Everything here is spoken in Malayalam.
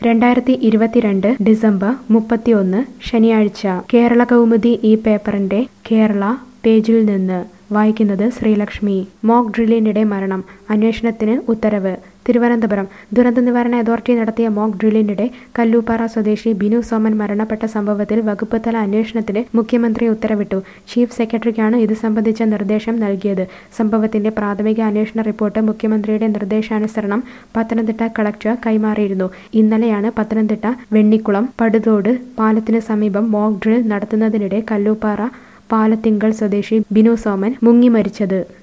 രണ്ടായിരത്തി ഇരുപത്തിരണ്ട് ഡിസംബർ മുപ്പത്തിയൊന്ന് ശനിയാഴ്ച കേരള കൗമുദി ഈ പേപ്പറിന്റെ കേരള പേജിൽ നിന്ന് വായിക്കുന്നത് ശ്രീലക്ഷ്മി മോക്ക് ഡ്രില്ലിനിടെ മരണം അന്വേഷണത്തിന് ഉത്തരവ് തിരുവനന്തപുരം ദുരന്ത നിവാരണ അതോറിറ്റി നടത്തിയ മോക്ക് ഡ്രില്ലിനിടെ കല്ലൂപ്പാറ സ്വദേശി ബിനു സോമൻ മരണപ്പെട്ട സംഭവത്തിൽ വകുപ്പ് തല അന്വേഷണത്തിന് മുഖ്യമന്ത്രി ഉത്തരവിട്ടു ചീഫ് സെക്രട്ടറിക്കാണ് ഇത് സംബന്ധിച്ച നിർദ്ദേശം നൽകിയത് സംഭവത്തിന്റെ പ്രാഥമിക അന്വേഷണ റിപ്പോർട്ട് മുഖ്യമന്ത്രിയുടെ നിർദ്ദേശാനുസരണം പത്തനംതിട്ട കളക്ടർ കൈമാറിയിരുന്നു ഇന്നലെയാണ് പത്തനംതിട്ട വെണ്ണിക്കുളം പടുതോട് പാലത്തിന് സമീപം മോക്ക് ഡ്രിൽ നടത്തുന്നതിനിടെ കല്ലൂപ്പാറ പാലത്തിങ്കൽ സ്വദേശി ബിനു സോമൻ മുങ്ങി മരിച്ചത്